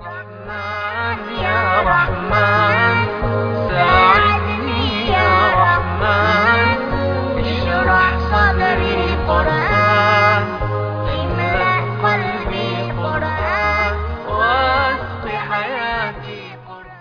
رحمن يا رحمن ساعدني يا رحمن اشرح صدري قرآن املأ قلبي قرآن واسق حياتي قرآن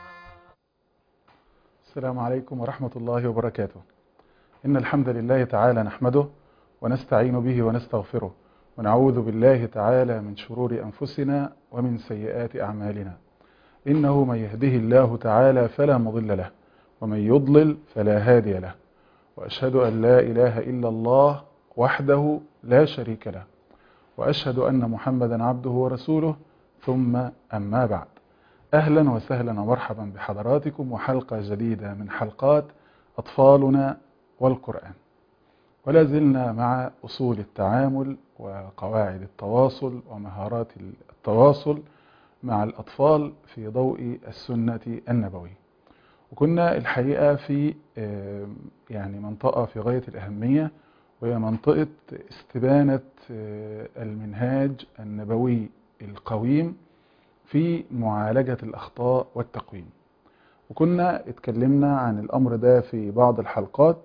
السلام عليكم ورحمة الله وبركاته إن الحمد لله تعالى نحمده ونستعين به ونستغفره ونعوذ بالله تعالى من شرور أنفسنا ومن سيئات أعمالنا إنه من يهده الله تعالى فلا مضل له ومن يضلل فلا هادي له وأشهد أن لا إله إلا الله وحده لا شريك له وأشهد أن محمدا عبده ورسوله ثم أما بعد أهلا وسهلا ومرحبا بحضراتكم وحلقة جديدة من حلقات أطفالنا والقرآن ولا زلنا مع أصول التعامل وقواعد التواصل ومهارات التواصل مع الأطفال في ضوء السنة النبوية وكنا الحقيقة في آه، يعني منطقة في غاية الأهمية وهي منطقة استبانة آه، المنهاج النبوي القويم في معالجة الأخطاء والتقويم وكنا اتكلمنا عن الأمر ده في بعض الحلقات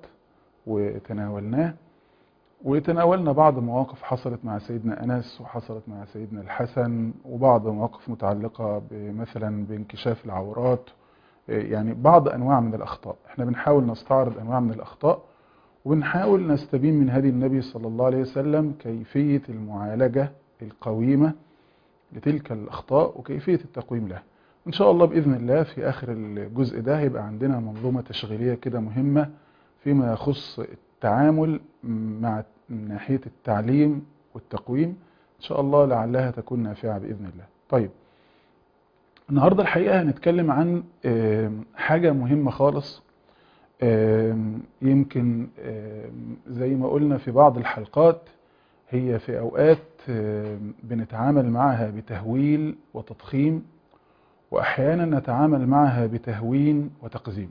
وتناولناه وتناولنا بعض مواقف حصلت مع سيدنا أنس وحصلت مع سيدنا الحسن وبعض مواقف متعلقة مثلا بانكشاف العورات يعني بعض أنواع من الأخطاء احنا بنحاول نستعرض أنواع من الأخطاء وبنحاول نستبين من هدي النبي صلى الله عليه وسلم كيفية المعالجة القويمة لتلك الأخطاء وكيفية التقويم لها إن شاء الله بإذن الله في آخر الجزء ده هيبقى عندنا منظومة تشغيلية كده مهمة فيما يخص التعامل مع ناحية التعليم والتقويم إن شاء الله لعلها تكون نافعة بإذن الله طيب النهاردة الحقيقة هنتكلم عن آم، حاجة مهمة خالص آم، يمكن آم، زي ما قلنا في بعض الحلقات هي في أوقات آم، بنتعامل معها بتهويل وتضخيم وأحيانا نتعامل معها بتهوين وتقزيم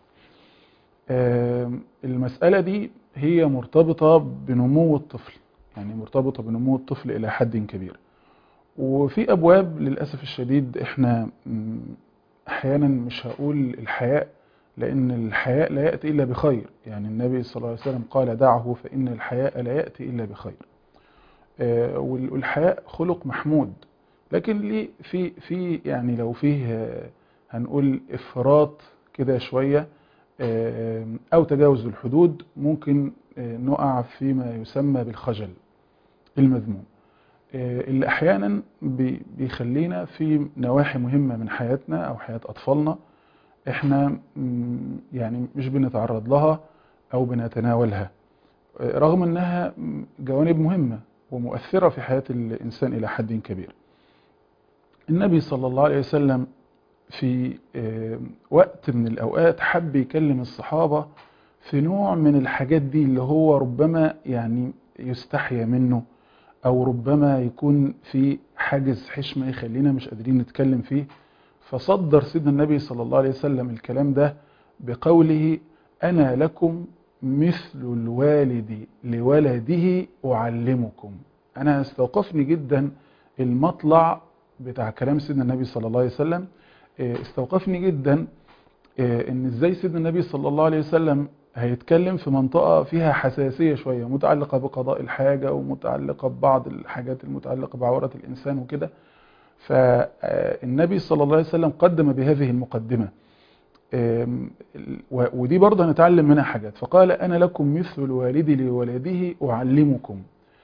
آم، المسألة دي هي مرتبطة بنمو الطفل يعني مرتبطة بنمو الطفل إلى حد كبير وفي أبواب للأسف الشديد إحنا م، أحيانا مش هقول الحياء لأن الحياء لا يأتي إلا بخير يعني النبي صلى الله عليه وسلم قال دعه فإن الحياء لا يأتي إلا بخير آه، وال- والحياء خلق محمود لكن ليه في في يعني لو فيه آه، هنقول إفراط كده شوية آه، أو تجاوز الحدود ممكن آه، نقع فيما يسمى بالخجل المذموم آه، اللي أحيانا بي- بيخلينا في نواحي مهمة من حياتنا أو حياة أطفالنا إحنا م، يعني مش بنتعرض لها أو بنتناولها آه، رغم أنها م، جوانب مهمة ومؤثرة في حياة الإنسان إلى حد كبير النبي صلى الله عليه وسلم في آه، وقت من الأوقات حب يكلم الصحابة في نوع من الحاجات دي اللي هو ربما يعني يستحيا منه أو ربما يكون في حاجز حشمة يخلينا مش قادرين نتكلم فيه فصدر سيدنا النبي صلى الله عليه وسلم الكلام ده بقوله أنا لكم مثل الوالد لولده أعلمكم أنا استوقفني جدا المطلع بتاع كلام سيدنا النبي صلى الله عليه وسلم إيه، استوقفني جدا إيه، ان ازاي سيدنا النبي صلى الله عليه وسلم هيتكلم في منطقة فيها حساسية شوية متعلقة بقضاء الحاجة ومتعلقة ببعض الحاجات المتعلقة بعورة الإنسان وكده فالنبي صلى الله عليه وسلم قدم بهذه المقدمة آم، و- ودي برضه هنتعلم منها حاجات فقال أنا لكم مثل الوالد لولده أعلمكم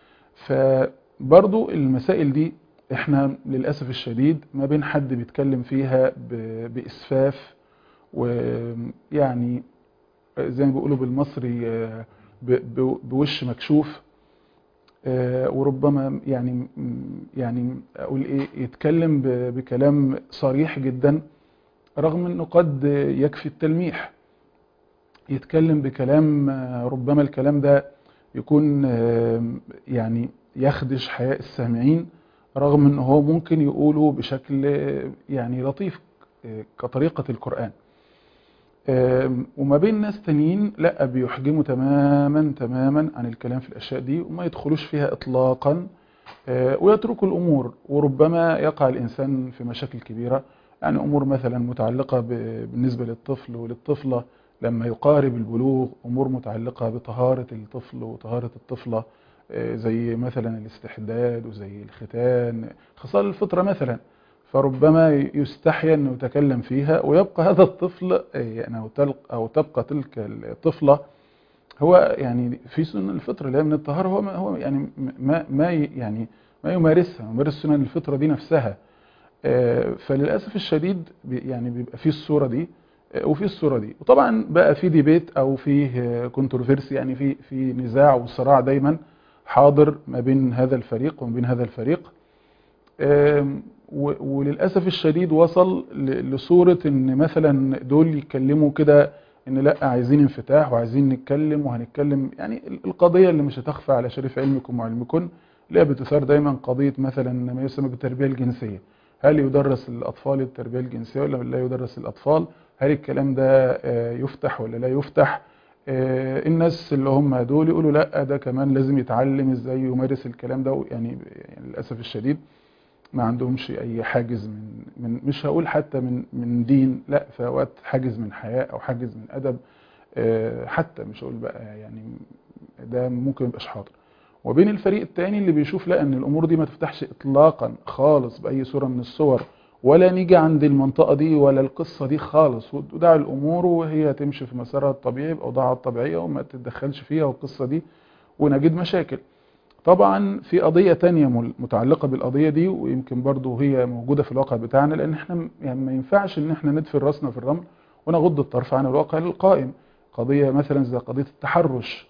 فبرضه المسائل دي احنا للأسف الشديد ما بين حد بيتكلم فيها ب- بإسفاف ويعني زي ما بيقولوا بالمصري آه، ب- ب- بوش مكشوف آه، وربما يعني يعني اقول ايه يتكلم ب- بكلام صريح جدا رغم انه قد يكفي التلميح يتكلم بكلام آه، ربما الكلام ده يكون آه، يعني يخدش حياء السامعين رغم انه هو ممكن يقوله بشكل آه، يعني لطيف آه، كطريقة القرآن آم، وما بين ناس تانيين لا بيحجموا تماما تماما عن الكلام في الاشياء دي وما يدخلوش فيها اطلاقا آه، ويتركوا الأمور وربما يقع الإنسان في مشاكل كبيرة يعني أمور مثلا متعلقة ب- بالنسبة للطفل وللطفلة لما يقارب البلوغ أمور متعلقة بطهارة الطفل وطهارة الطفلة آه، زي مثلا الاستحداد وزي الختان خصال الفطرة مثلا فربما يستحيا أنه يتكلم فيها ويبقى هذا الطفل آه، يعني أو تلق- أو تبقى تلك الطفلة هو يعني في سنن الفطرة اللي هي من الطهارة هو ما هو يعني ما ما ي- يعني ما يمارسها يمارس سنن الفطرة دي نفسها آه، فللأسف الشديد بي- يعني بيبقى في الصورة دي آه، وفي الصورة دي وطبعا بقى في ديبيت أو في كونتروفيرسي يعني في في نزاع وصراع دايما حاضر ما بين هذا الفريق وما بين هذا الفريق آم، و- وللأسف الشديد وصل ل- لصورة ان مثلا دول يتكلموا كده ان لا عايزين انفتاح وعايزين نتكلم وهنتكلم يعني ال- القضية اللي مش هتخفى على شريف علمكم وعلمكم اللي هي بتثار دايما قضية مثلا ما يسمى بالتربية الجنسية هل يدرس للأطفال التربية الجنسية ولا لا يدرس للأطفال هل الكلام ده آه، يفتح ولا لا يفتح آه، الناس اللي هم دول يقولوا لا ده كمان لازم يتعلم ازاي يمارس الكلام ده يعني يعني للأسف الشديد ما عندهمش اي حاجز من من مش هقول حتى من من دين لا في اوقات حاجز من حياء او حاجز من ادب آه، حتى مش هقول بقى يعني ده ممكن يبقاش حاضر وبين الفريق التاني اللي بيشوف لا ان الامور دي ما تفتحش اطلاقا خالص باي صوره من الصور ولا نيجي عند المنطقه دي ولا القصه دي خالص ودع الامور وهي تمشي في مسارها الطبيعي باوضاعها الطبيعيه وما تتدخلش فيها والقصه دي ونجد مشاكل طبعا في قضية تانية مل- متعلقة بالقضية دي ويمكن برضو هي موجودة في الواقع بتاعنا لأن احنا م- يعني ما ينفعش ان احنا ندفن راسنا في الرمل ونغض الطرف عن الواقع القائم قضية مثلا زي قضية التحرش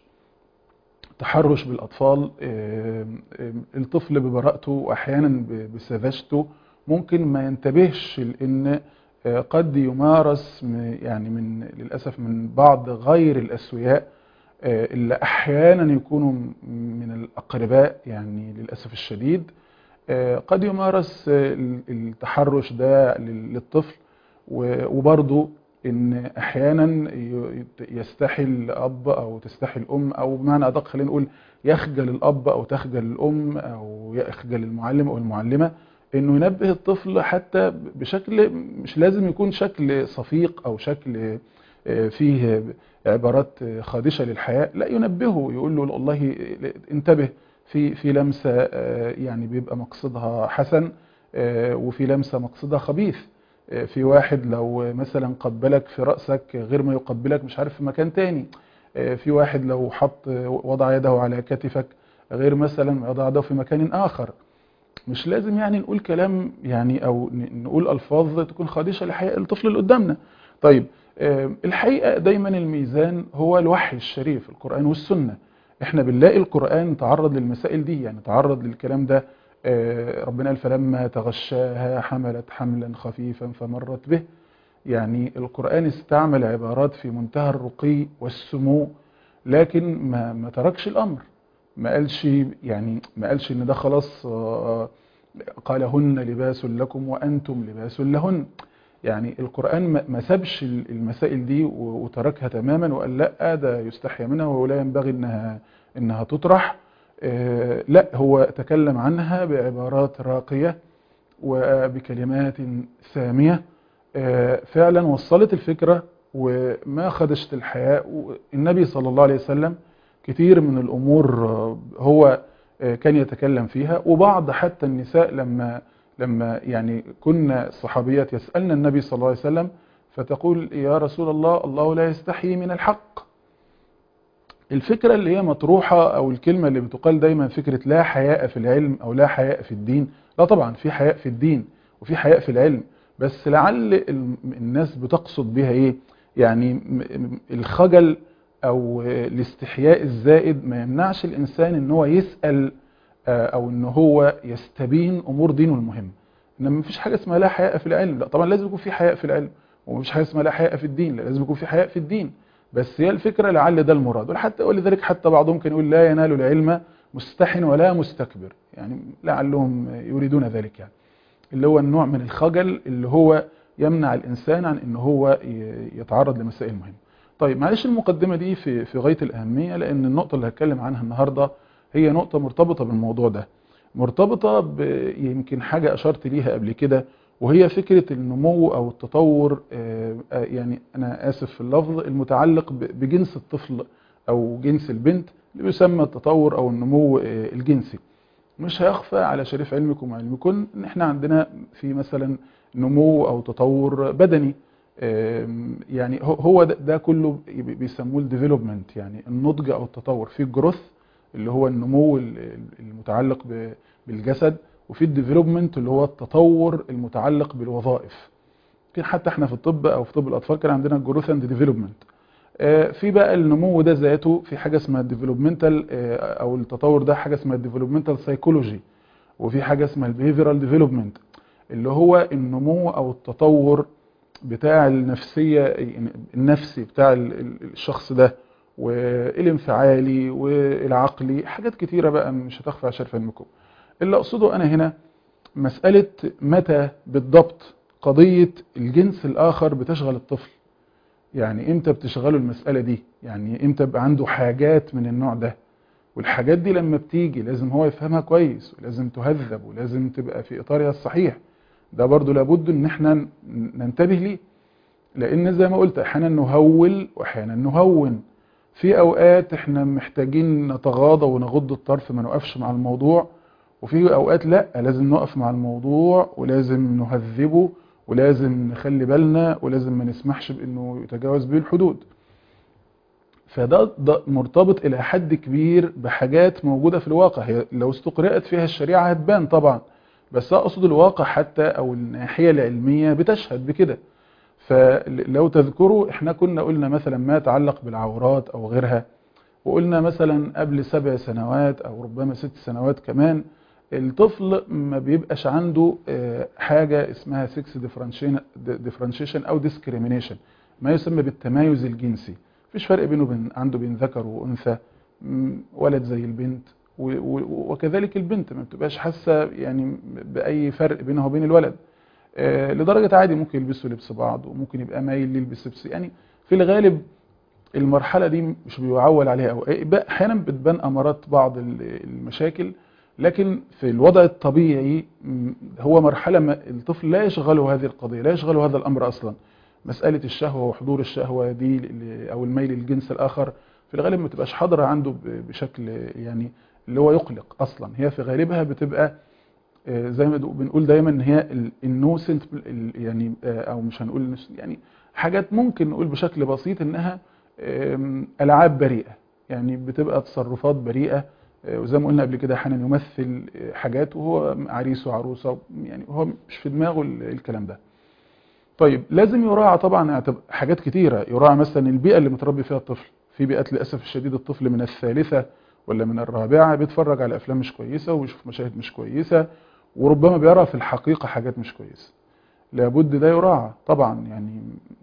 التحرش بالأطفال آم، آم، الطفل ببراءته وأحيانا ب- بسذاجته ممكن ما ينتبهش لأن آه، قد يمارس م- يعني من للأسف من بعض غير الأسوياء آه، اللي احيانا يكونوا م- من الاقرباء يعني للاسف الشديد آه، قد يمارس آه، ال- التحرش ده لل- للطفل و- وبرضه ان احيانا ي- يستحي الاب او تستحي الام او بمعنى ادق خلينا نقول يخجل الاب او تخجل الام او يخجل المعلم او المعلمه انه ينبه الطفل حتى بشكل مش لازم يكون شكل صفيق او شكل آه، فيه عبارات خادشة للحياة لا ينبهه يقول له والله انتبه في في لمسة آه، يعني بيبقى مقصدها حسن آه، وفي لمسة مقصدها خبيث آه، في واحد لو مثلا قبلك في رأسك غير ما يقبلك مش عارف في مكان تاني آه، في واحد لو حط وضع يده على كتفك غير مثلا ما يضع يده في مكان آخر مش لازم يعني نقول كلام يعني او ن- نقول الفاظ تكون خادشه لحياء الطفل اللي قدامنا طيب آه، الحقيقه دايما الميزان هو الوحي الشريف القران والسنه احنا بنلاقي القران تعرض للمسائل دي يعني تعرض للكلام ده آه، ربنا قال فلما تغشاها حملت حملا خفيفا فمرت به يعني القرآن استعمل عبارات في منتهى الرقي والسمو لكن ما ما تركش الأمر ما قالش يعني ما قالش ان ده خلاص آه، قال هن لباس لكم وانتم لباس لهن يعني القرآن ما ما سابش المسائل دي و- وتركها تماما وقال لا ده يستحيا منها ولا ينبغي انها انها تطرح آه، لا هو تكلم عنها بعبارات راقية وبكلمات سامية آه، فعلا وصلت الفكرة وما خدشت الحياء النبي صلى الله عليه وسلم كتير من الأمور آه، هو آه، كان يتكلم فيها وبعض حتى النساء لما لما يعني كنا الصحابيات يسألن النبي صلى الله عليه وسلم فتقول يا رسول الله الله لا يستحيي من الحق الفكرة اللي هي مطروحة أو الكلمة اللي بتقال دايما فكرة لا حياء في العلم أو لا حياء في الدين لا طبعا في حياء في الدين وفي حياء في العلم بس لعل ال- الناس بتقصد بها إيه يعني م- م- الخجل أو الاستحياء الزائد ما يمنعش الإنسان إن هو يسأل آه، أو إن هو يستبين أمور دينه المهمة إنما مفيش حاجة اسمها لا حياء في العلم لا طبعا لازم يكون في حياء في العلم ومفيش حاجة اسمها لا حياء في الدين لا لازم يكون في حياء في الدين بس هي الفكرة لعل ده المراد وحتى ولذلك حتى بعضهم كان يقول لا ينال العلم مستحن ولا مستكبر يعني لعلهم يريدون ذلك يعني اللي هو النوع من الخجل اللي هو يمنع الإنسان عن ان هو ي- يتعرض لمسائل مهمة طيب معلش المقدمة دي في في غاية الأهمية لأن النقطة اللي هتكلم عنها النهاردة هي نقطة مرتبطة بالموضوع ده مرتبطة ب- يمكن حاجة أشرت ليها قبل كده وهي فكرة النمو أو التطور آه، آه، يعني أنا آسف في اللفظ المتعلق ب- بجنس الطفل أو جنس البنت اللي بيسمى التطور أو النمو آه، الجنسي مش هيخفى على شريف علمكم وعلمكم ان احنا عندنا في مثلا نمو او تطور بدني آم، يعني هو- هو ده, ده كله بي- بيسموه الديفلوبمنت يعني النضج او التطور في الجروث اللي هو النمو ال- ال- المتعلق ب- بالجسد وفي الديفلوبمنت اللي هو التطور المتعلق بالوظائف يمكن حتى احنا في الطب او في طب الاطفال كان عندنا الجروث اند ديفلوبمنت في بقى النمو ده ذاته في حاجه اسمها الديفلوبمنتال او التطور ده حاجه اسمها الديفلوبمنتال سايكولوجي وفي حاجه اسمها البيهيفيرال ديفلوبمنت اللي هو النمو او التطور بتاع النفسيه النفسي بتاع ال- ال- الشخص ده والانفعالي والعقلي حاجات كتيره بقى مش هتخفى على شرف علمكم اللي اقصده انا هنا مساله متى بالضبط قضيه الجنس الاخر بتشغل الطفل يعني امتى بتشغله المسألة دي يعني امتى يبقى عنده حاجات من النوع ده والحاجات دي لما بتيجي لازم هو يفهمها كويس ولازم تهذب ولازم تبقى في اطارها الصحيح ده برضو لابد ان احنا ن- ننتبه ليه لان زي ما قلت احيانا نهول واحيانا نهون في اوقات احنا محتاجين نتغاضى ونغض الطرف ما نقفش مع الموضوع وفي اوقات لا لازم نقف مع الموضوع ولازم نهذبه ولازم نخلي بالنا ولازم ما نسمحش بانه يتجاوز به الحدود فده ده مرتبط الى حد كبير بحاجات موجوده في الواقع هي لو استقرأت فيها الشريعه هتبان طبعا بس اقصد الواقع حتى او الناحيه العلميه بتشهد بكده فلو تذكروا احنا كنا قلنا مثلا ما يتعلق بالعورات او غيرها وقلنا مثلا قبل سبع سنوات او ربما ست سنوات كمان الطفل ما بيبقاش عنده آه، حاجة اسمها سكس ديفرنشيشن او ديسكريمينيشن ما يسمى بالتمايز الجنسي مفيش فرق بينه وبين عنده بين ذكر وانثى م، ولد زي البنت و- و- وكذلك البنت ما بتبقاش حاسه يعني باي فرق بينها وبين الولد آه، لدرجه عادي ممكن يلبسوا لبس بعض وممكن يبقى مايل يلبس لبس يعني في الغالب المرحله دي مش بيعول عليها او احيانا بتبان امارات بعض ال- المشاكل لكن في الوضع الطبيعي م، هو مرحله ما الطفل لا يشغله هذه القضيه لا يشغله هذا الامر اصلا مساله الشهوه وحضور الشهوه دي ل- او الميل للجنس الاخر في الغالب ما تبقاش حاضره عنده ب- بشكل يعني اللي هو يقلق اصلا هي في غالبها بتبقى آه، زي ما بنقول دايما ان هي النوسنت يعني آه، او مش هنقول innocent، يعني حاجات ممكن نقول بشكل بسيط انها آم، العاب بريئه يعني بتبقى تصرفات بريئه آه، وزي ما قلنا قبل كده احيانا يمثل آه، حاجات وهو عريس وعروسه يعني هو مش في دماغه ال- الكلام ده طيب لازم يراعى طبعا اعتب- حاجات كتيره يراعى مثلا البيئه اللي متربي فيها الطفل في بيئات للاسف الشديد الطفل من الثالثه ولا من الرابعه بيتفرج على افلام مش كويسه ويشوف مشاهد مش كويسه وربما بيرى في الحقيقه حاجات مش كويسه لابد ده يراعى طبعا يعني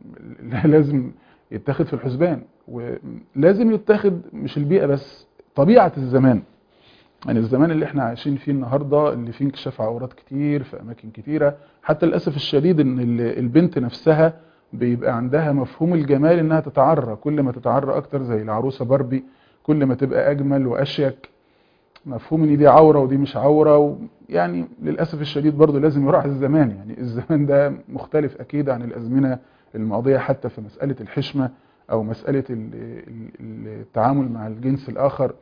لازم يتاخد في الحسبان ولازم يتاخد مش البيئه بس طبيعه الزمان يعني الزمان اللي احنا عايشين فيه النهارده اللي فيه انكشاف عورات كتير في اماكن كتيره حتى للاسف الشديد ان ال- البنت نفسها بيبقى عندها مفهوم الجمال انها تتعرى كل ما تتعرى اكتر زي العروسه باربي كل ما تبقى اجمل واشيك مفهوم ان دي عوره ودي مش عوره و يعني للاسف الشديد برضو لازم يراعي الزمان يعني الزمان ده مختلف اكيد عن الازمنه الماضيه حتى في مساله الحشمه او مساله ال- ال- التعامل مع الجنس الاخر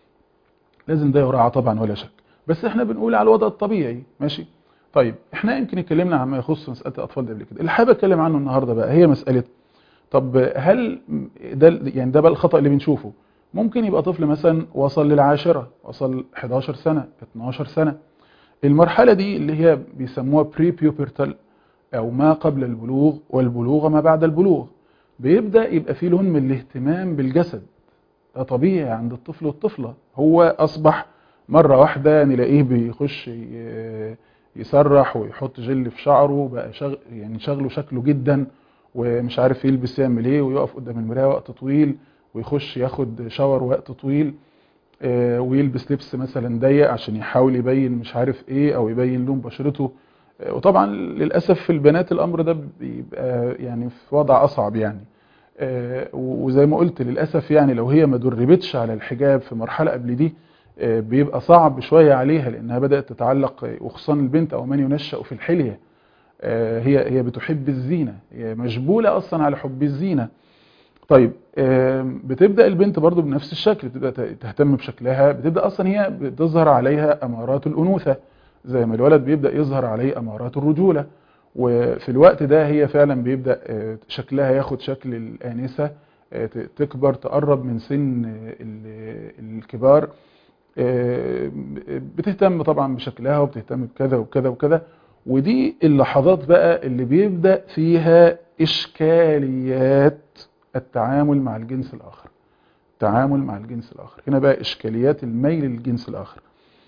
لازم ده يراعى طبعا ولا شك بس احنا بنقول على الوضع الطبيعي ماشي طيب احنا يمكن اتكلمنا عن ما يخص مساله الاطفال ده قبل كده اللي حابب اتكلم عنه النهارده بقى هي مساله طب هل ده يعني ده بقى الخطا اللي بنشوفه ممكن يبقى طفل مثلا وصل للعاشره وصل 11 سنه 12 سنه المرحله دي اللي هي بيسموها بري بيوبرتال او ما قبل البلوغ والبلوغ ما بعد البلوغ بيبدا يبقى فيه لون من الاهتمام بالجسد ده طبيعي عند الطفل والطفله هو اصبح مره واحده نلاقيه بيخش ي- يسرح ويحط جل في شعره بقى شغ... يعني شغله شكله جدا ومش عارف يلبس يعمل ايه ويقف قدام المرايه وقت طويل ويخش ياخد شاور وقت طويل آه، ويلبس لبس مثلا ضيق عشان يحاول يبين مش عارف ايه او يبين لون بشرته آه، وطبعا للاسف في البنات الامر ده بيبقى يعني في وضع اصعب يعني آه، وزي ما قلت للاسف يعني لو هي ما دربتش على الحجاب في مرحله قبل دي آه، بيبقى صعب شوية عليها لأنها بدأت تتعلق وخصوصا البنت أو من ينشأ في الحلية آه، هي هي بتحب الزينة هي مجبولة أصلا على حب الزينة طيب آم، بتبدأ البنت برضو بنفس الشكل بتبدأ ت- تهتم بشكلها بتبدأ أصلا هي بتظهر عليها أمارات الأنوثة زي ما الولد بيبدأ يظهر عليه أمارات الرجولة وفي الوقت ده هي فعلا بيبدأ آه، شكلها ياخد شكل الآنسة آه، ت- تكبر تقرب من سن آه، ال- الكبار آه، بتهتم طبعا بشكلها وبتهتم بكذا وكذا وكذا ودي اللحظات بقى اللي بيبدأ فيها إشكاليات التعامل مع الجنس الآخر التعامل مع الجنس الآخر هنا بقى إشكاليات الميل للجنس الآخر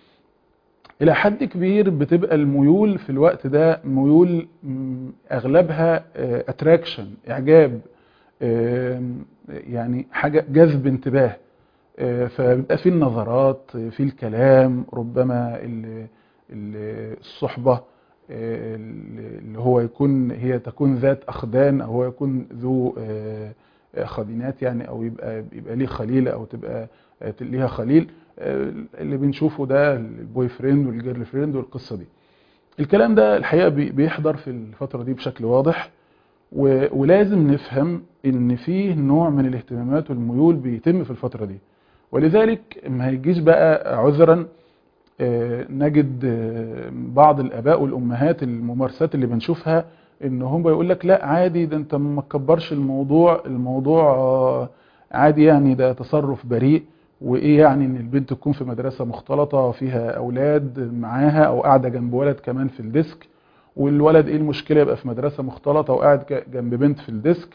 إلى حد كبير بتبقى الميول في الوقت ده ميول م، أغلبها اتراكشن إعجاب آم، يعني حاجة جذب انتباه آه، فبيبقى في النظرات آه، في الكلام ربما ال- ال- الصحبة آه، اللي هو يكون هي تكون ذات أخدان أو هو يكون ذو آه، آه، خدينات يعني أو يبقى يبقى ليه خليلة أو تبقى آه، ليها خليل آه، اللي بنشوفه ده البوي فريند والجيرل فريند والقصة دي الكلام ده الحقيقة بي- بيحضر في الفترة دي بشكل واضح و- ولازم نفهم ان فيه نوع من الاهتمامات والميول بيتم في الفترة دي ولذلك ما هيجيش بقى عذرا آه، نجد آه، بعض الاباء والامهات الممارسات اللي بنشوفها ان هم يقول لك لا عادي ده انت ما تكبرش الموضوع الموضوع آه، عادي يعني ده تصرف بريء وايه يعني ان البنت تكون في مدرسة مختلطة فيها اولاد معاها او قاعدة جنب ولد كمان في الديسك والولد ايه المشكلة يبقى في مدرسة مختلطة وقاعد ج- جنب بنت في الديسك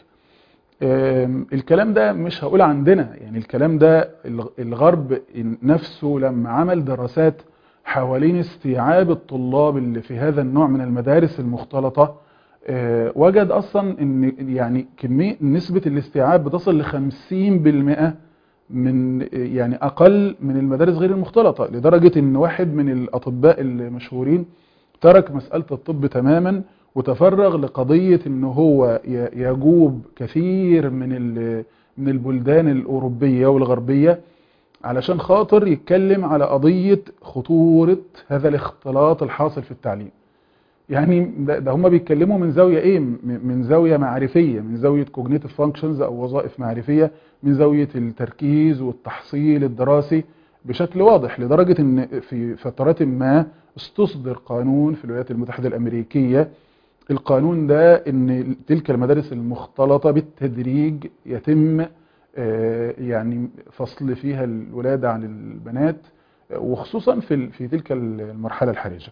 آم، الكلام ده مش هقول عندنا يعني الكلام ده الغ- الغرب نفسه لما عمل دراسات حوالين استيعاب الطلاب اللي في هذا النوع من المدارس المختلطة آه، وجد اصلا ان يعني كمية نسبة الاستيعاب بتصل ل 50% من يعني اقل من المدارس غير المختلطة لدرجة ان واحد من الاطباء المشهورين ترك مسألة الطب تماما وتفرغ لقضية ان هو ي- يجوب كثير من ال- من البلدان الأوروبية والغربية علشان خاطر يتكلم على قضية خطورة هذا الاختلاط الحاصل في التعليم يعني ده, ده هم بيتكلموا من زاوية ايه م- من زاوية معرفية من زاوية cognitive functions او وظائف معرفية من زاوية التركيز والتحصيل الدراسي بشكل واضح لدرجة ان في فترات ما استصدر قانون في الولايات المتحدة الامريكية القانون ده ان تلك المدارس المختلطة بالتدريج يتم آه، يعني فصل فيها الولادة عن البنات آه، وخصوصا في ال- في تلك المرحلة الحرجة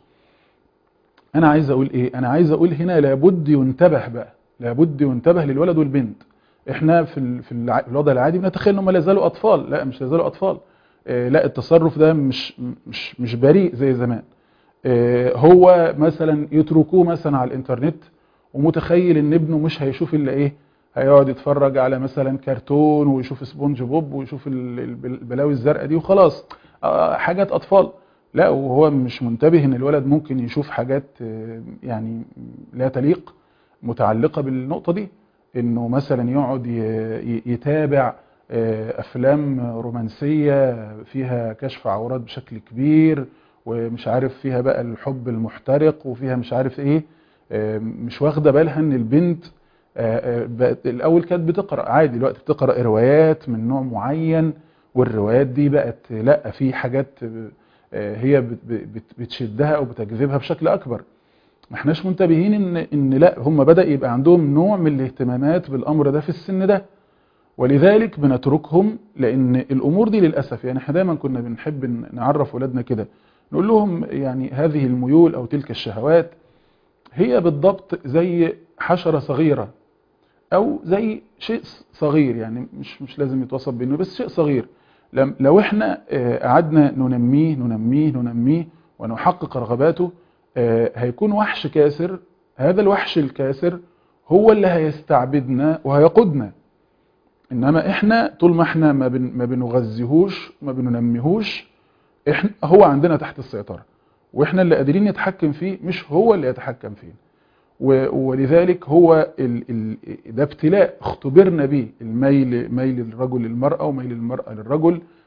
انا عايز اقول ايه انا عايز اقول هنا لابد ينتبه بقى لابد ينتبه للولد والبنت احنا في ال- في الع- الوضع العادي بنتخيل انهم لا زالوا اطفال لا مش لا زالوا اطفال آه، لا التصرف ده مش مش مش بريء زي زمان آه، هو مثلا يتركوه مثلا على الانترنت ومتخيل ان ابنه مش هيشوف الا ايه هيقعد يتفرج على مثلا كرتون ويشوف سبونج بوب ويشوف ال- ال- البلاوي الزرقاء دي وخلاص آه، حاجات اطفال لا وهو مش منتبه ان الولد ممكن يشوف حاجات آه، يعني لا تليق متعلقة بالنقطة دي انه مثلا يقعد ي- ي- يتابع آه، افلام رومانسية فيها كشف عورات بشكل كبير ومش عارف فيها بقى الحب المحترق وفيها مش عارف ايه آه، مش واخده بالها ان البنت آه، آه، بقت الاول كانت بتقرا عادي دلوقتي بتقرا روايات من نوع معين والروايات دي بقت لا في حاجات آه، هي بت- بت- بتشدها او بتجذبها بشكل اكبر ما احناش منتبهين ان ان لا هم بدا يبقى عندهم نوع من الاهتمامات بالامر ده في السن ده ولذلك بنتركهم لان الامور دي للاسف يعني احنا دايما كنا بنحب ن- نعرف ولادنا كده نقول لهم يعني هذه الميول او تلك الشهوات هي بالضبط زي حشرة صغيرة او زي شيء صغير يعني مش مش لازم يتوصف بانه بس شيء صغير لم- لو احنا آه، قعدنا ننميه ننميه ننميه ونحقق رغباته آه، هيكون وحش كاسر هذا الوحش الكاسر هو اللي هيستعبدنا وهيقودنا انما احنا طول ما احنا ما, بن ما بنغذيهوش ما بننميهوش احنا هو عندنا تحت السيطرة واحنا اللي قادرين نتحكم فيه مش هو اللي يتحكم فيه و- ولذلك هو ال ال ده ابتلاء اختبرنا به الميل ميل الرجل للمرأة وميل المرأة للرجل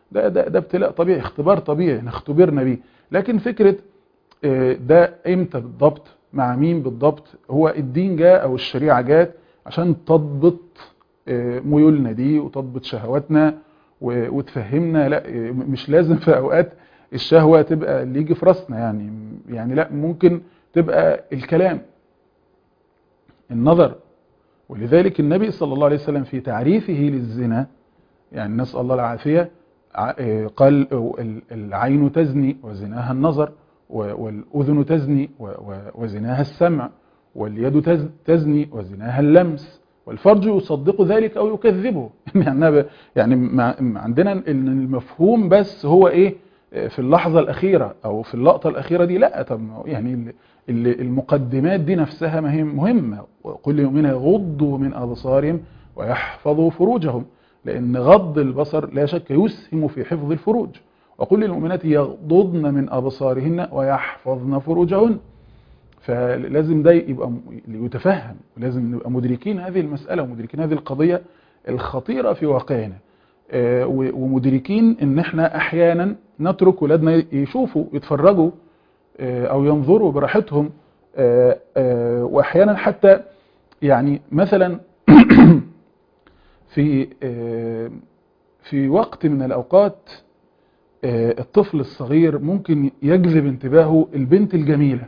ده ده ده ابتلاء طبيعي اختبار طبيعي احنا اختبرنا بيه لكن فكره آه، ده امتى بالضبط مع مين بالضبط هو الدين جاء او الشريعه جات عشان تضبط آه، ميولنا دي وتضبط شهواتنا و- وتفهمنا لا آه، مش لازم في اوقات الشهوه تبقى اللي يجي في راسنا يعني يعني لا ممكن تبقى الكلام النظر ولذلك النبي صلى الله عليه وسلم في تعريفه للزنا يعني نسأل الله العافية ع- آه، قال ال- العين تزني وزناها النظر و- والأذن تزني و- و- وزناها السمع واليد تز- تزني وزناها اللمس والفرج يصدق ذلك أو يكذبه يعني ب- يعني مع- مع- عندنا إن المفهوم بس هو إيه آه، في اللحظة الأخيرة أو في اللقطة الأخيرة دي لا طب ما هو يعني ال- ال- المقدمات دي نفسها ما هي مهمة وكل يومنا يغضوا من أبصارهم ويحفظوا فروجهم لأن غض البصر لا شك يسهم في حفظ الفروج وكل المؤمنات يغضضن من أبصارهن ويحفظن فروجهن فلازم ده يبقى م- يتفهم ولازم نبقى مدركين هذه المسألة ومدركين هذه القضية الخطيرة في واقعنا آه، و- ومدركين ان احنا احيانا نترك ولادنا يشوفوا يتفرجوا آه، او ينظروا براحتهم آه، آه، واحيانا حتى يعني مثلا في آه، في وقت من الاوقات آه، الطفل الصغير ممكن يجذب انتباهه البنت الجميلة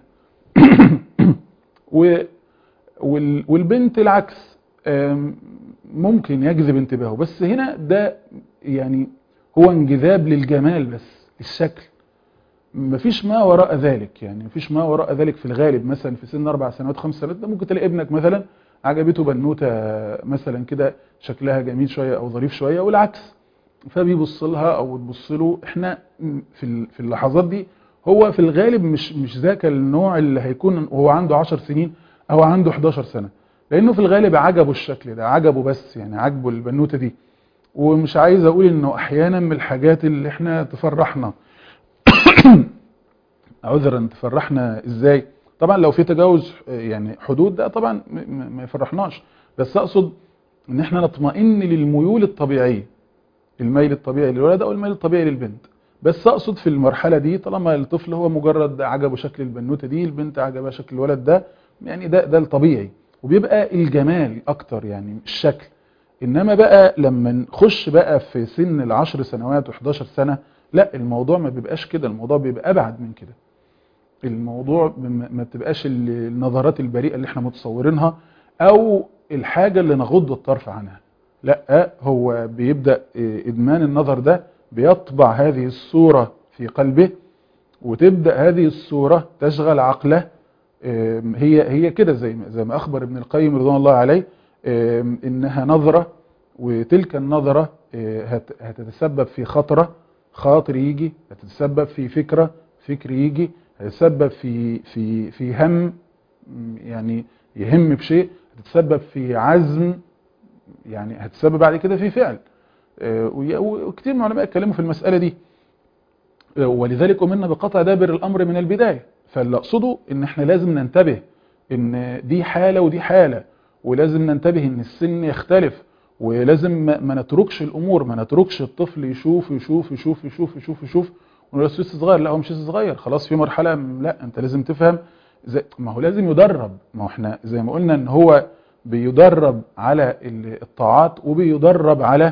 و- وال- والبنت العكس آم، ممكن يجذب انتباهه بس هنا ده يعني هو انجذاب للجمال بس الشكل مفيش ما وراء ذلك يعني مفيش ما وراء ذلك في الغالب مثلا في سن اربع سنوات خمس سنوات ده ممكن تلاقي ابنك مثلا عجبته بنوته مثلا كده شكلها جميل شويه او ظريف شويه والعكس فبيبص لها او تبص له احنا في ال- في اللحظات دي هو في الغالب مش مش ذاك النوع اللي هيكون وهو عنده 10 سنين او عنده 11 سنه لانه في الغالب عجبه الشكل ده عجبه بس يعني عجبه البنوته دي ومش عايز اقول انه احيانا من الحاجات اللي احنا تفرحنا عذرا تفرحنا ازاي طبعا لو في تجاوز آه، يعني حدود ده طبعا م- م- ما يفرحناش بس اقصد ان احنا نطمئن للميول الطبيعيه الميل الطبيعي للولد او الميل الطبيعي للبنت بس اقصد في المرحله دي طالما الطفل هو مجرد عجبه شكل البنوته دي البنت عجبها شكل الولد ده يعني ده ده الطبيعي وبيبقى الجمال اكتر يعني الشكل انما بقى لما نخش بقى في سن العشر سنوات و11 سنه لا الموضوع ما بيبقاش كده الموضوع بيبقى ابعد من كده الموضوع ما ما بتبقاش ال- النظرات البريئه اللي احنا متصورينها او الحاجه اللي نغض الطرف عنها لا هو بيبدا إيه، ادمان النظر ده بيطبع هذه الصوره في قلبه وتبدا هذه الصوره تشغل عقله آم، هي هي كده زي ما زي ما اخبر ابن القيم رضوان الله عليه آم، انها نظره وتلك النظره آه، هت- هتتسبب في خطره خاطر يجي هتتسبب في فكره فكر يجي هتتسبب في في في هم م، يعني يهم بشيء هتتسبب في عزم يعني هتسبب بعد كده في فعل آه، وي- وكتير من العلماء اتكلموا في المسألة دي آه، ولذلك أمرنا بقطع دابر الأمر من البداية فاللي أقصده إن إحنا لازم ننتبه إن دي حالة ودي حالة ولازم ننتبه إن السن يختلف ولازم ما ما نتركش الأمور ما نتركش الطفل يشوف يشوف يشوف يشوف يشوف يشوف ونقول له لسه صغير لا هو مش لسه صغير خلاص في مرحلة م- لا أنت لازم تفهم زي ما هو لازم يدرب ما هو احنا زي ما قلنا ان هو بيدرب على ال- الطاعات وبيدرب على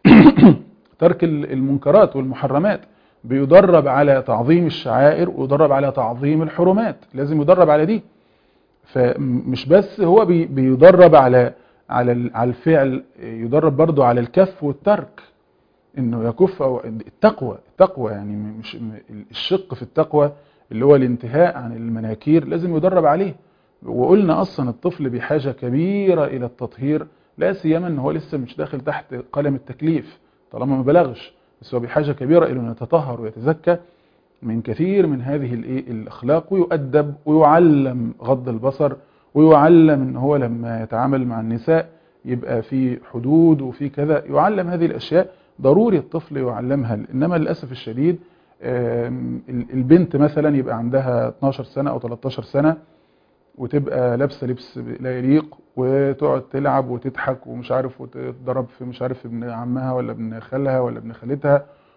ترك ال- المنكرات والمحرمات بيدرب على تعظيم الشعائر ويدرب على تعظيم الحرمات لازم يدرب على دي فمش بس هو بي- بيدرب على على ال- على الفعل يدرب برضو على الكف والترك انه يكف او التقوى التقوى يعني مش م- الشق في التقوى اللي هو الانتهاء عن المناكير لازم يدرب عليه وقلنا اصلا الطفل بحاجه كبيره الى التطهير لا سيما ان هو لسه مش داخل تحت قلم التكليف طالما ما بلغش بس هو بحاجه كبيره الى انه يتطهر ويتزكى من كثير من هذه الايه الاخلاق ويؤدب ويعلم غض البصر ويعلم ان هو لما يتعامل مع النساء يبقى في حدود وفي كذا يعلم هذه الاشياء ضروري الطفل يعلمها انما للاسف الشديد آم، ال- البنت مثلا يبقى عندها 12 سنه او 13 سنه وتبقى لابسه لبس لا يليق وتقعد تلعب وتضحك ومش عارف وتضرب في مش عارف ابن عمها ولا ابن خالها ولا ابن خالتها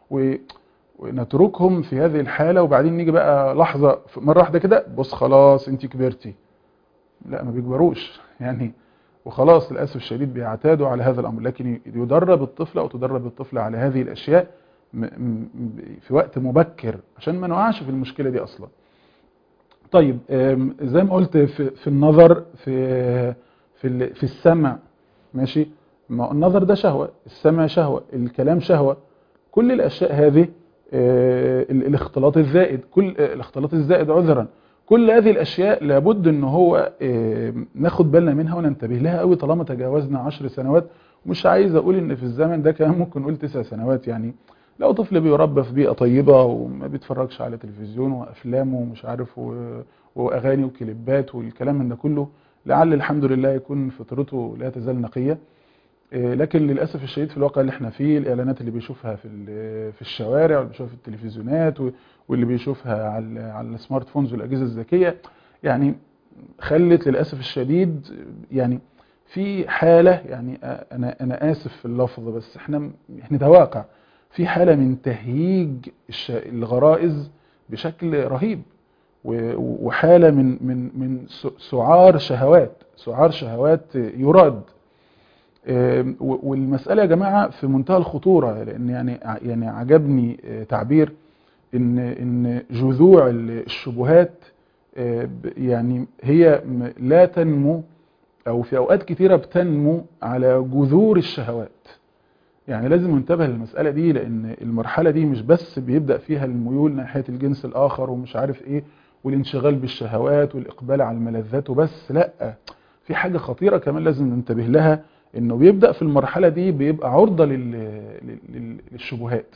و ونتركهم في هذه الحالة وبعدين نيجي بقى لحظة مرة واحدة كده بص خلاص انت كبرتي لا ما بيكبروش يعني وخلاص للأسف الشديد بيعتادوا على هذا الأمر لكن يدرب الطفل أو تدرب الطفل على هذه الأشياء م- م- في وقت مبكر عشان ما نقعش في المشكلة دي أصلا طيب آم، زي ما قلت في, في النظر في في ال- في السمع ماشي ما النظر ده شهوة السمع شهوة الكلام شهوة كل الأشياء هذه آه، ال- الاختلاط الزائد كل آه، الاختلاط الزائد عذرا كل هذه الأشياء لابد ان هو آه، ناخد بالنا منها وننتبه لها قوي طالما تجاوزنا عشر سنوات مش عايز اقول ان في الزمن ده كمان ممكن نقول تسع سنوات يعني لو طفل بيربى في بيئة طيبة وما بيتفرجش على تلفزيون وافلام ومش عارف و- واغاني وكليبات والكلام من ده كله لعل الحمد لله يكون فطرته لا تزال نقية إيه، لكن للاسف الشديد في الواقع اللي احنا فيه الاعلانات اللي بيشوفها في ال- في الشوارع واللي بيشوفها في التلفزيونات و- واللي بيشوفها على ال- على السمارت فونز والاجهزه الذكيه يعني خلت للاسف الشديد يعني في حاله يعني أ- انا انا اسف في اللفظ بس احنا احنا ده واقع في حاله من تهييج الش- الغرائز بشكل رهيب و- وحاله من من من س- سعار شهوات سعار شهوات يراد آم، و- والمسألة يا جماعة في منتهى الخطورة لأن يعني ع- يعني عجبني آه، تعبير إن إن جذوع ال- الشبهات آه، ب- يعني هي م- لا تنمو أو في أوقات كتيرة بتنمو على جذور الشهوات يعني لازم ننتبه للمسألة دي لأن المرحلة دي مش بس بيبدأ فيها الميول ناحية الجنس الآخر ومش عارف إيه والانشغال بالشهوات والإقبال على الملذات وبس لأ في حاجة خطيرة كمان لازم ننتبه لها انه بيبدأ في المرحلة دي بيبقى عرضة لل... لل... للشبهات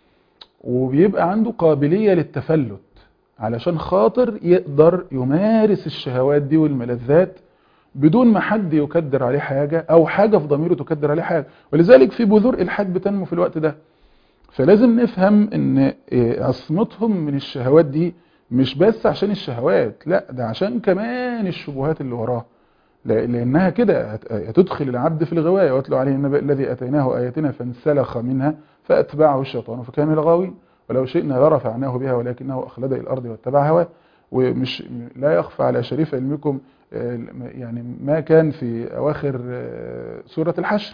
وبيبقى عنده قابلية للتفلت علشان خاطر يقدر يمارس الشهوات دي والملذات بدون ما حد يكدر عليه حاجة او حاجة في ضميره تكدر عليه حاجة ولذلك في بذور الحاد بتنمو في الوقت ده فلازم نفهم ان إيه، عصمتهم من الشهوات دي مش بس عشان الشهوات لا ده عشان كمان الشبهات اللي وراها لا- لأنها كده هت- هتدخل العبد في الغواية واتلو عليه النبأ الذي أتيناه آياتنا فانسلخ منها فأتبعه الشيطان فكان من الغاوين ولو شئنا لرفعناه بها ولكنه أخلد إلى الأرض واتبع هواه ومش لا يخفى على شريف علمكم آه، يعني ما كان في أواخر آه، سورة الحشر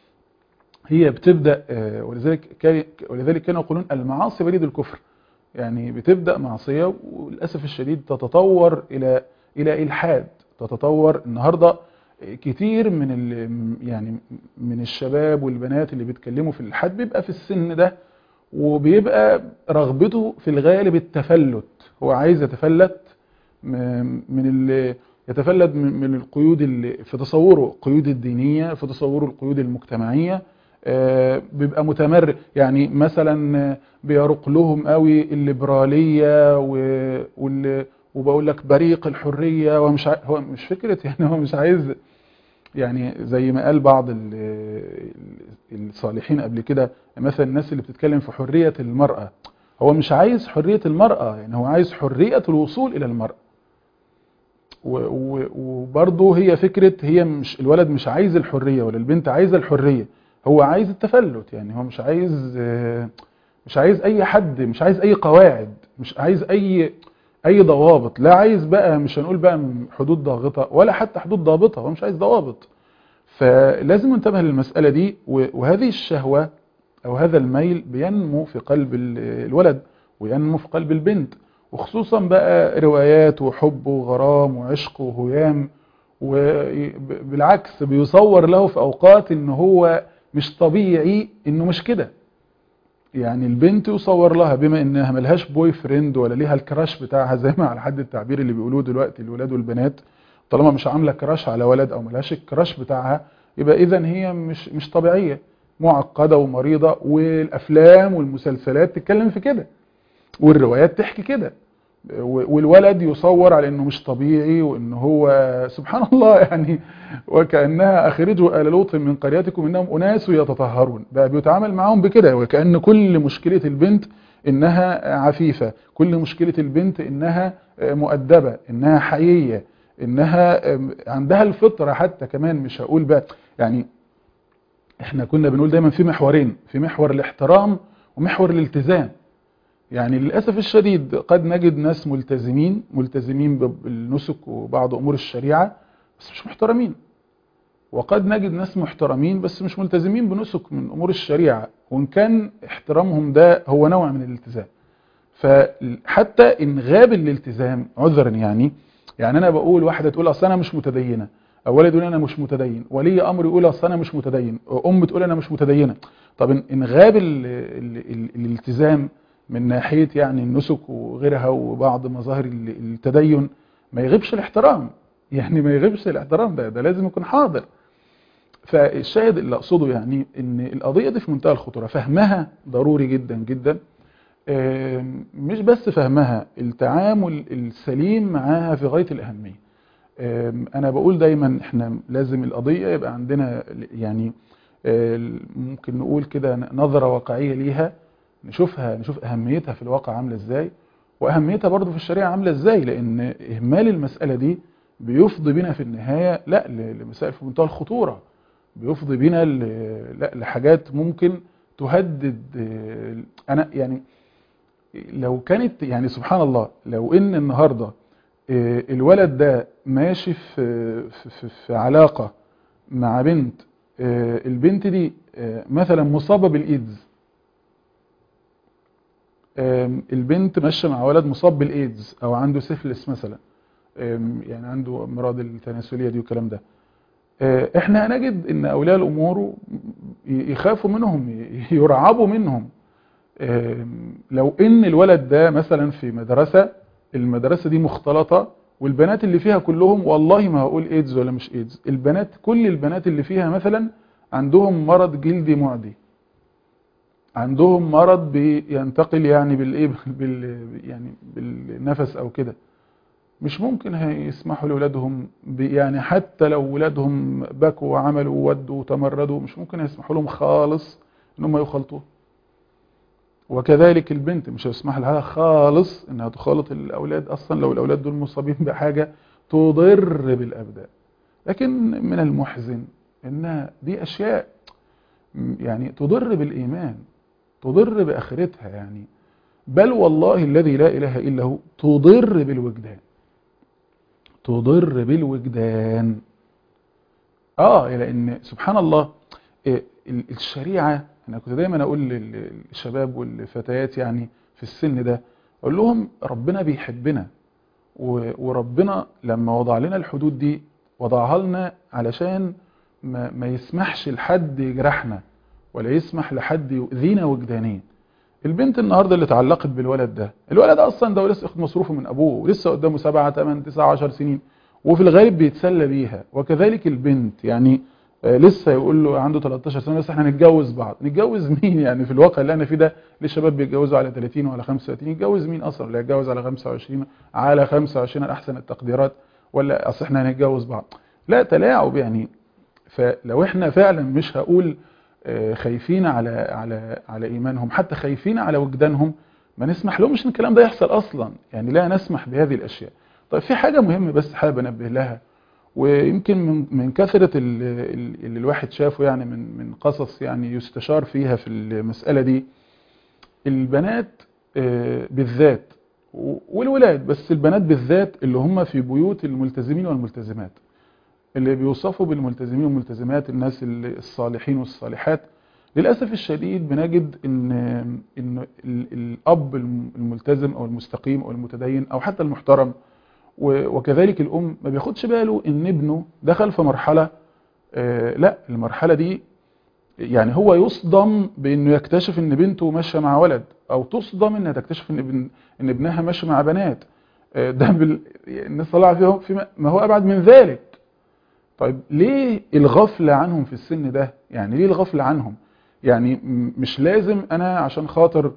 هي بتبدأ آه، ولذلك كان ولذلك كانوا يقولون المعاصي بريد الكفر يعني بتبدأ معصية وللأسف الشديد تتطور إلى إلى إلحاد تتطور النهاردة كتير من ال يعني من الشباب والبنات اللي بيتكلموا في الإلحاد بيبقى في السن ده وبيبقى رغبته في الغالب التفلت هو عايز يتفلت م- من ال يتفلت من من القيود اللي في تصوره القيود الدينية في تصوره القيود المجتمعية آه، بيبقى متمر يعني مثلا آه، بيرق لهم قوي الليبرالية و- وال وبقول لك بريق الحرية ومش عاي... هو مش فكرة يعني هو مش عايز يعني زي ما قال بعض ال- الصالحين قبل كده مثلا الناس اللي بتتكلم في حرية المرأة هو مش عايز حرية المرأة يعني هو عايز حرية الوصول إلى المرأة و- و- وبرضه هي فكرة هي مش الولد مش عايز الحرية ولا البنت عايزة الحرية هو عايز التفلت يعني هو مش عايز آه، مش عايز اي حد مش عايز اي قواعد مش عايز اي اي ضوابط لا عايز بقى مش هنقول بقى حدود ضاغطة ولا حتى حدود ضابطة هو مش عايز ضوابط فلازم ننتبه للمسألة دي و- وهذه الشهوة او هذا الميل بينمو في قلب ال- الولد وينمو في قلب البنت وخصوصا بقى روايات وحب وغرام وعشق وهيام وبالعكس بيصور له في اوقات ان هو مش طبيعي انه مش كده يعني البنت يصور لها بما انها ملهاش بوي فريند ولا ليها الكراش بتاعها زي ما على حد التعبير اللي بيقولوه دلوقتي الولاد والبنات طالما مش عامله كراش على ولد او ملهاش الكراش بتاعها يبقى اذا هي مش مش طبيعيه معقده ومريضه والافلام والمسلسلات تتكلم في كده والروايات تحكي كده و- والولد يصور على انه مش طبيعي وان هو سبحان الله يعني وكانها اخرجوا ال لوط من قريتكم انهم اناس يتطهرون بقى بيتعامل معاهم بكده وكان كل مشكله البنت انها عفيفه كل مشكله البنت انها مؤدبه انها حييه انها عندها الفطره حتى كمان مش هقول بقى يعني احنا كنا بنقول دايما في محورين في محور الاحترام ومحور الالتزام يعني للأسف الشديد قد نجد ناس ملتزمين ملتزمين بالنسك وبعض أمور الشريعة بس مش محترمين وقد نجد ناس محترمين بس مش ملتزمين بنسك من أمور الشريعة وإن كان احترامهم ده هو نوع من الالتزام فحتى إن غاب الالتزام عذرا يعني يعني أنا بقول واحدة تقول أصل أنا مش متدينة أو ولد يقول أنا مش متدين ولي أمر يقول أصل أنا مش متدين أم تقول أنا مش متدينة طب إن غاب ال ال ال الالتزام من ناحية يعني النسك وغيرها وبعض مظاهر التدين ما يغيبش الاحترام يعني ما يغيبش الاحترام ده ده لازم يكون حاضر فالشاهد اللي اقصده يعني ان القضية دي في منتهى الخطورة فهمها ضروري جدا جدا مش بس فهمها التعامل السليم معاها في غاية الأهمية انا بقول دايما احنا لازم القضية يبقى عندنا يعني ممكن نقول كده نظرة واقعية ليها نشوفها نشوف أهميتها في الواقع عاملة ازاي وأهميتها برضو في الشريعة عاملة ازاي لأن إهمال المسألة دي بيفضي بنا في النهاية لا لمسائل في منتهى الخطورة بيفضي بنا لا لحاجات ممكن تهدد أنا يعني لو كانت يعني سبحان الله لو إن النهاردة الولد ده ماشي في, في, في علاقة مع بنت البنت دي مثلا مصابة بالإيدز البنت ماشيه مع ولد مصاب بالايدز او عنده سيفلس مثلا يعني عنده امراض التناسليه دي والكلام ده احنا هنجد ان اولياء الامور يخافوا منهم يرعبوا منهم لو ان الولد ده مثلا في مدرسه المدرسه دي مختلطه والبنات اللي فيها كلهم والله ما هقول ايدز ولا مش ايدز البنات كل البنات اللي فيها مثلا عندهم مرض جلدي معدي عندهم مرض بينتقل يعني بالايه بال يعني بالنفس او كده مش ممكن هيسمحوا لاولادهم يعني حتى لو ولادهم بكوا وعملوا وودوا وتمردوا مش ممكن هيسمحوا لهم خالص ان هم يخلطوا وكذلك البنت مش هيسمح لها خالص انها تخالط الاولاد اصلا لو الاولاد دول مصابين بحاجه تضر بالابدان لكن من المحزن ان دي اشياء يعني تضر بالايمان تضر بآخرتها يعني بل والله الذي لا إله إلا هو تضر بالوجدان تضر بالوجدان آه لأن سبحان الله الشريعة أنا كنت دايما أقول للشباب والفتيات يعني في السن ده أقول لهم ربنا بيحبنا وربنا لما وضع لنا الحدود دي وضعها لنا علشان ما, ما يسمحش لحد يجرحنا ولا يسمح لحد يؤذينا وجدانيا البنت النهارده اللي اتعلقت بالولد ده الولد ده اصلا ده لسه اخد مصروفه من ابوه ولسه قدامه 7 8 9 10 سنين وفي الغالب بيتسلى بيها وكذلك البنت يعني آه لسه يقول له عنده 13 سنه بس احنا هنتجوز بعض نتجوز مين يعني في الواقع اللي انا فيه ده الشباب بيتجوزوا على 30 ولا 35 يتجوز مين اصلا اللي هيتجوز على 25 على 25 احسن التقديرات ولا اصل احنا هنتجوز بعض لا تلاعب يعني فلو احنا فعلا مش هقول خايفين على على على ايمانهم حتى خايفين على وجدانهم ما نسمح لهمش ان الكلام ده يحصل اصلا يعني لا نسمح بهذه الاشياء طيب في حاجه مهمه بس حابب انبه لها ويمكن من من كثره اللي الواحد شافه يعني من من قصص يعني يستشار فيها في المساله دي البنات بالذات والولاد بس البنات بالذات اللي هم في بيوت الملتزمين والملتزمات اللي بيوصفوا بالملتزمين والملتزمات الناس الصالحين والصالحات للأسف الشديد بنجد ان ان الأب الملتزم أو المستقيم أو المتدين أو حتى المحترم وكذلك الأم ما بياخدش باله ان ابنه دخل في مرحلة لا المرحلة دي يعني هو يصدم بانه يكتشف ان بنته ماشيه مع ولد او تصدم انها تكتشف ان ابن ان ابنها ماشي مع بنات ده بال... الناس طلع فيهم في ما هو ابعد من ذلك طيب ليه الغفلة عنهم في السن ده يعني ليه الغفلة عنهم يعني مش لازم انا عشان خاطر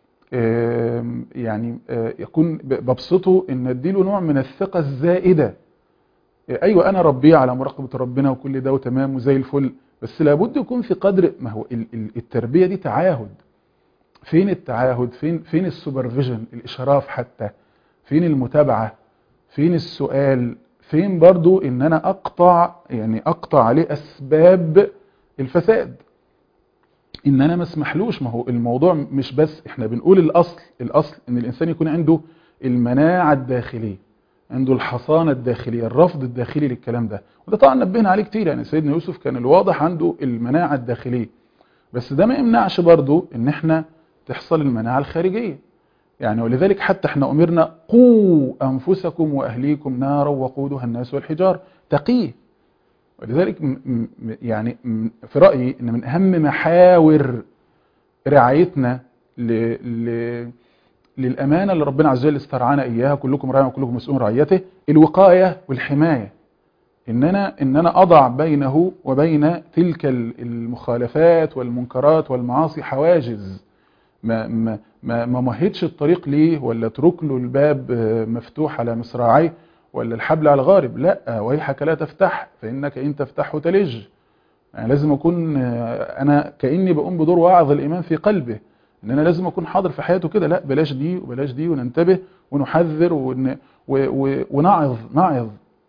يعني يكون ببسطه ان اديله نوع من الثقة الزائدة ايوه انا ربيه على مراقبة ربنا وكل ده وتمام وزي الفل بس لابد يكون في قدر ما هو التربية دي تعاهد فين التعاهد فين فين السوبرفيجن الاشراف حتى فين المتابعة فين السؤال فين برضو ان انا اقطع يعني اقطع عليه اسباب الفساد ان انا ما اسمحلوش ما هو الموضوع مش بس احنا بنقول الاصل الاصل ان الانسان يكون عنده المناعة الداخلية عنده الحصانة الداخلية الرفض الداخلي للكلام ده وده طبعا نبهنا عليه كتير يعني سيدنا يوسف كان الواضح عنده المناعة الداخلية بس ده ما يمنعش برضو ان احنا تحصل المناعة الخارجية يعني ولذلك حتى احنا امرنا قوا انفسكم واهليكم نارا وقودها الناس والحجار تقيه ولذلك م- م- يعني م- في رأيي ان من اهم محاور رعايتنا ل... ل... للأمانة اللي ربنا عز وجل استرعانا إياها كلكم راع وكلكم مسؤول عن رعيته الوقاية والحماية إن أنا, إن أنا أضع بينه وبين تلك المخالفات والمنكرات والمعاصي حواجز ما ما ما ما مهدش الطريق ليه ولا اترك له الباب مفتوح على مصراعيه ولا الحبل على الغارب لا ويحك لا تفتح فإنك إن تفتحه تلج يعني لازم أكون أنا كأني بقوم بدور واعظ الإيمان في قلبه ان انا لازم اكون حاضر في حياته كده لا بلاش دي وبلاش دي وننتبه ونحذر ون و و ونعظ نعظ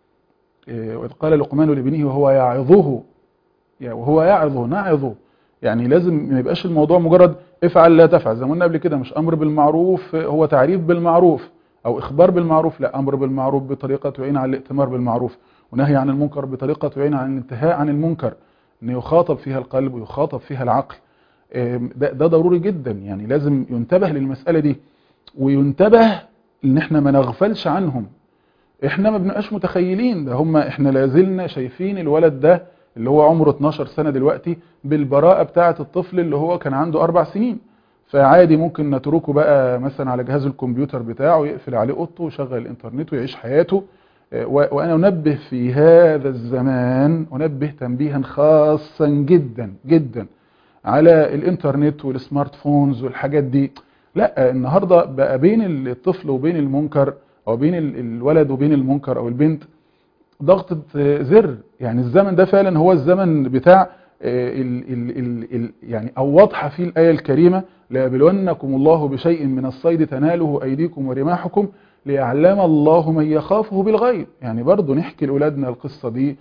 إيه وإذ قال لقمان لابنه وهو يعظه وهو يعظه نعظه يعني لازم ما يبقاش الموضوع مجرد افعل لا تفعل زي ما قلنا قبل كده مش امر بالمعروف هو تعريف بالمعروف او اخبار بالمعروف لا امر بالمعروف بطريقه تعين على الائتمار بالمعروف ونهي عن المنكر بطريقه تعين عن الانتهاء عن المنكر ان يخاطب فيها القلب ويخاطب فيها العقل ده, ده ضروري جدا يعني لازم ينتبه للمسألة دي وينتبه ان احنا ما نغفلش عنهم احنا ما بنبقاش متخيلين ده هم احنا لازلنا شايفين الولد ده اللي هو عمره 12 سنة دلوقتي بالبراءة بتاعة الطفل اللي هو كان عنده اربع سنين فعادي ممكن نتركه بقى مثلا على جهاز الكمبيوتر بتاعه يقفل عليه اوضته ويشغل الانترنت ويعيش حياته وانا انبه في هذا الزمان انبه تنبيها خاصا جدا جدا على الانترنت والسمارت فونز والحاجات دي لا النهاردة بقى بين الطفل وبين المنكر او بين الولد وبين المنكر او البنت ضغطة زر يعني الزمن ده فعلا هو الزمن بتاع ال ال ال ال يعني او واضحة فيه الآية الكريمة ليبلونكم الله بشيء من الصيد تناله أيديكم ورماحكم ليعلم الله من يخافه بالغيب يعني برضو نحكي لأولادنا القصة دي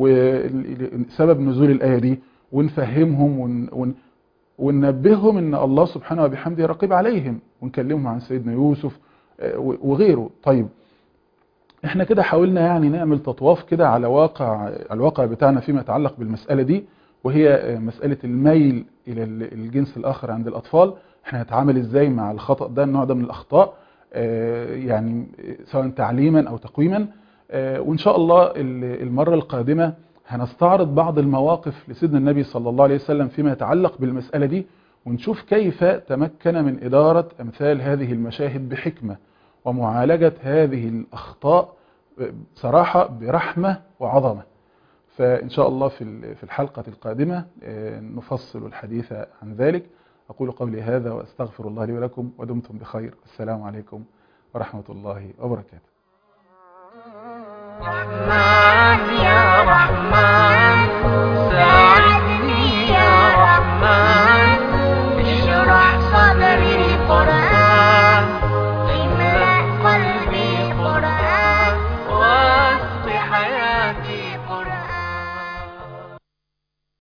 وسبب نزول الآية دي ونفهمهم ون... ون... وننبههم ان الله سبحانه وبحمده رقيب عليهم ونكلمهم عن سيدنا يوسف وغيره طيب احنا كده حاولنا يعني نعمل تطواف كده على واقع الواقع بتاعنا فيما يتعلق بالمسألة دي وهي مسألة الميل الى الجنس الاخر عند الاطفال احنا هنتعامل ازاي مع الخطأ ده النوع ده من الاخطاء يعني سواء تعليما او تقويما وان شاء الله المرة القادمة هنستعرض بعض المواقف لسيدنا النبي صلى الله عليه وسلم فيما يتعلق بالمسألة دي ونشوف كيف تمكن من إدارة أمثال هذه المشاهد بحكمة ومعالجة هذه الأخطاء صراحة برحمة وعظمة فإن شاء الله في الحلقة القادمة نفصل الحديث عن ذلك أقول قولي هذا وأستغفر الله لي ولكم ودمتم بخير السلام عليكم ورحمة الله وبركاته رحمن يا